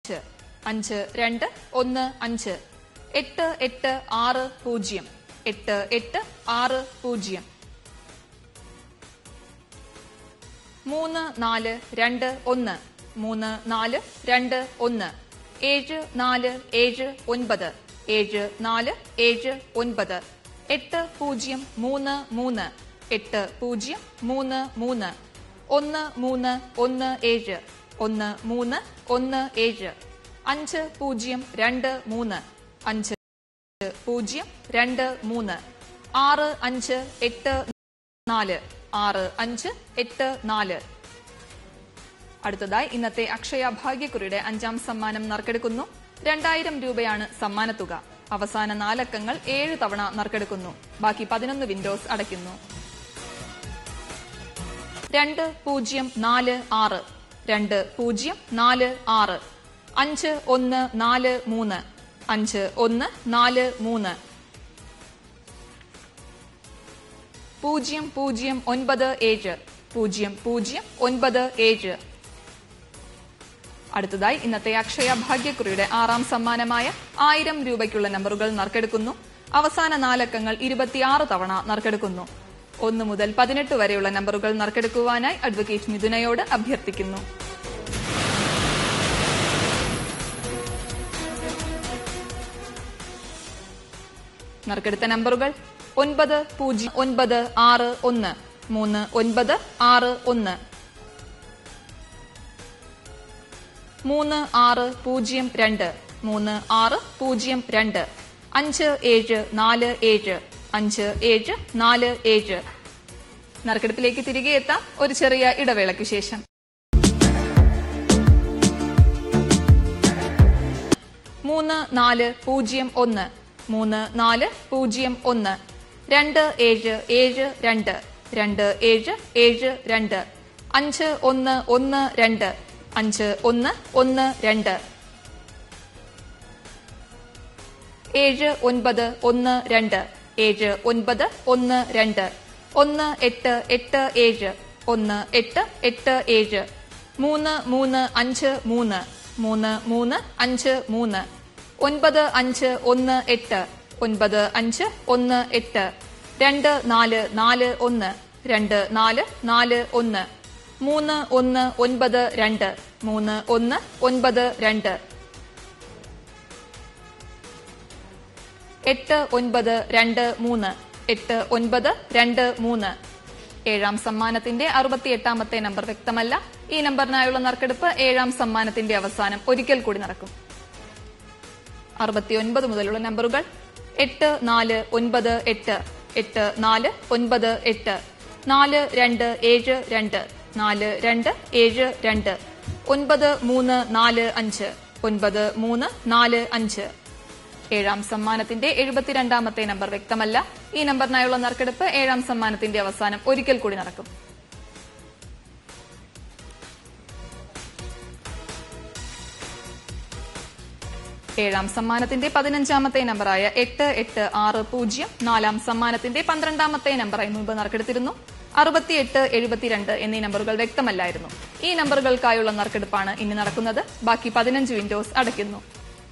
അഞ്ച് അഞ്ച് രണ്ട് ഒന്ന് അഞ്ച് എട്ട് എട്ട് ആറ് പൂജ്യം എട്ട് എട്ട് ആറ് പൂജ്യം മൂന്ന് നാല് രണ്ട് ഒന്ന് മൂന്ന് നാല് രണ്ട് ഒന്ന് ഏഴ് നാല് ഏഴ് ഒൻപത് ഏഴ് നാല് ഏഴ് ഒൻപത് എട്ട് പൂജ്യം മൂന്ന് മൂന്ന് എട്ട് പൂജ്യം മൂന്ന് മൂന്ന് ഒന്ന് മൂന്ന് ഒന്ന് ഏഴ് ഒന്ന് മൂന്ന് ഒന്ന് ഏഴ് അഞ്ച് പൂജ്യം രണ്ട് മൂന്ന് അഞ്ച് പൂജ്യം രണ്ട് മൂന്ന് ആറ് അഞ്ച് എട്ട് നാല് ആറ് അഞ്ച് എട്ട് നാല് അടുത്തതായി ഇന്നത്തെ അക്ഷയ ഭാഗ്യക്കുറിയുടെ അഞ്ചാം സമ്മാനം നറുക്കെടുക്കുന്നു രണ്ടായിരം രൂപയാണ് സമ്മാനത്തുക അവസാന നാലക്കങ്ങൾ ഏഴ് തവണ നറുക്കെടുക്കുന്നു ബാക്കി പതിനൊന്ന് വിൻഡോസ് അടയ്ക്കുന്നു രണ്ട് പൂജ്യം നാല് ആറ് രണ്ട് പൂജ്യം നാല് ആറ് അഞ്ച് ഒന്ന് നാല് മൂന്ന് അഞ്ച് ഒന്ന് നാല് മൂന്ന് പൂജ്യം പൂജ്യം ഒൻപത് ഏഴ് പൂജ്യം പൂജ്യം ഒൻപത് ഏഴ് അടുത്തതായി ഇന്നത്തെ അക്ഷയ ഭാഗ്യക്കുറിയുടെ ആറാം സമ്മാനമായ ആയിരം രൂപയ്ക്കുള്ള നമ്പറുകൾ നറുക്കെടുക്കുന്നു അവസാന നാലക്കങ്ങൾ ഇരുപത്തിയാറ് തവണ നറുക്കെടുക്കുന്നു ഒന്ന് മുതൽ പതിനെട്ട് വരെയുള്ള നമ്പറുകൾ നറുക്കെടുക്കുവാനായി അഡ്വക്കേറ്റ് മിഥുനയോട് അഭ്യർത്ഥിക്കുന്നു നറുക്കെടുത്ത നമ്പറുകൾ ഒൻപത് പൂജ്യം ഒൻപത് ആറ് ഒന്ന് മൂന്ന് ഒൻപത് ആറ് ഒന്ന് മൂന്ന് ആറ് പൂജ്യം രണ്ട് മൂന്ന് ആറ് പൂജ്യം രണ്ട് അഞ്ച് ഏഴ് നാല് ഏഴ് അഞ്ച് ഏഴ് നാല് ഏഴ് നറുക്കെടുപ്പിലേക്ക് തിരികെ എത്താം ഒരു ചെറിയ ഇടവേളയ്ക്ക് ശേഷം മൂന്ന് നാല് പൂജ്യം ഒന്ന് മൂന്ന് നാല് പൂജ്യം ഒന്ന് രണ്ട് ഏഴ് ഏഴ് രണ്ട് രണ്ട് ഏഴ് ഏഴ് രണ്ട് അഞ്ച് ഒന്ന് ഒന്ന് രണ്ട് അഞ്ച് ഒന്ന് ഒന്ന് രണ്ട് ഏഴ് ഒൻപത് ഒന്ന് രണ്ട് ഏഴ് ഒൻപത് ഒന്ന് രണ്ട് ഒന്ന് എട്ട് എട്ട് ഏഴ് ഒന്ന് എട്ട് എട്ട് ഏഴ് മൂന്ന് മൂന്ന് അഞ്ച് മൂന്ന് മൂന്ന് മൂന്ന് അഞ്ച് മൂന്ന് ഒൻപത് അഞ്ച് ഒന്ന് എട്ട് ഒൻപത് അഞ്ച് ഒന്ന് എട്ട് രണ്ട് നാല് നാല് ഒന്ന് രണ്ട് നാല് നാല് ഒന്ന് മൂന്ന് ഒന്ന് ഒൻപത് രണ്ട് മൂന്ന് ഒന്ന് ഒൻപത് രണ്ട് എട്ട് ഒൻപത് രണ്ട് മൂന്ന് എട്ട് ഒൻപത് രണ്ട് മൂന്ന് ഏഴാം സമ്മാനത്തിന്റെ അറുപത്തിയെട്ടാമത്തെ നമ്പർ വ്യക്തമല്ല ഈ നമ്പറിനായുള്ള നറുക്കെടുപ്പ് ഏഴാം സമ്മാനത്തിന്റെ അവസാനം ഒരിക്കൽ കൂടി നടക്കും അറുപത്തിയൊൻപത് മുതലുള്ള നമ്പറുകൾ എട്ട് നാല് ഒൻപത് എട്ട് എട്ട് നാല് ഒൻപത് എട്ട് നാല് രണ്ട് ഏഴ് രണ്ട് നാല് രണ്ട് ഏഴ് രണ്ട് ഒൻപത് മൂന്ന് നാല് അഞ്ച് ഒൻപത് മൂന്ന് നാല് അഞ്ച് ഏഴാം സമ്മാനത്തിന്റെ എഴുപത്തിരണ്ടാമത്തെ നമ്പർ വ്യക്തമല്ല ഈ നമ്പറിനായുള്ള നറുക്കെടുപ്പ് ഏഴാം സമ്മാനത്തിന്റെ അവസാനം ഒരിക്കൽ കൂടി നടക്കും ഏഴാം സമ്മാനത്തിന്റെ പതിനഞ്ചാമത്തെ നമ്പറായ എട്ട് എട്ട് ആറ് പൂജ്യം നാലാം സമ്മാനത്തിന്റെ പന്ത്രണ്ടാമത്തെ നമ്പറായി മുൻപ് നറുക്കെടുത്തിരുന്നു അറുപത്തിയെട്ട് എഴുപത്തിരണ്ട് എന്നീ നമ്പറുകൾ വ്യക്തമല്ലായിരുന്നു ഈ നമ്പറുകൾക്കായുള്ള നറുക്കെടുപ്പാണ് ഇനി നടക്കുന്നത് ബാക്കി പതിനഞ്ച് വിൻഡോസ് അടയ്ക്കുന്നു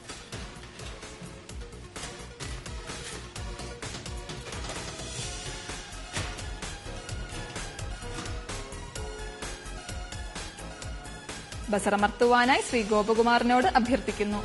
ബസറമർത്തുവാനായി ശ്രീ ഗോപകുമാറിനോട് അഭ്യർത്ഥിക്കുന്നു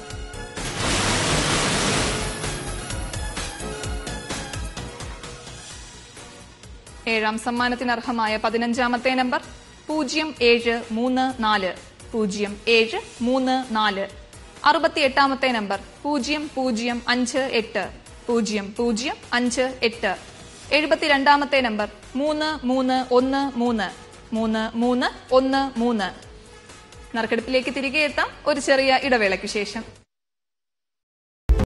ഏഴാം സമ്മാനത്തിന് അർഹമായ പതിനഞ്ചാമത്തെ നമ്പർ പൂജ്യം ഏഴ് മൂന്ന് നാല് പൂജ്യം ഏഴ് മൂന്ന് നാല് അറുപത്തിയെട്ടാമത്തെ നമ്പർ പൂജ്യം പൂജ്യം അഞ്ച് എട്ട് പൂജ്യം പൂജ്യം അഞ്ച് എട്ട് എഴുപത്തിരണ്ടാമത്തെ നമ്പർ മൂന്ന് മൂന്ന് ഒന്ന് മൂന്ന് മൂന്ന് മൂന്ന് ഒന്ന് മൂന്ന് നറുക്കെടുപ്പിലേക്ക് തിരികെ എത്താം ഒരു ചെറിയ ഇടവേളയ്ക്ക് ശേഷം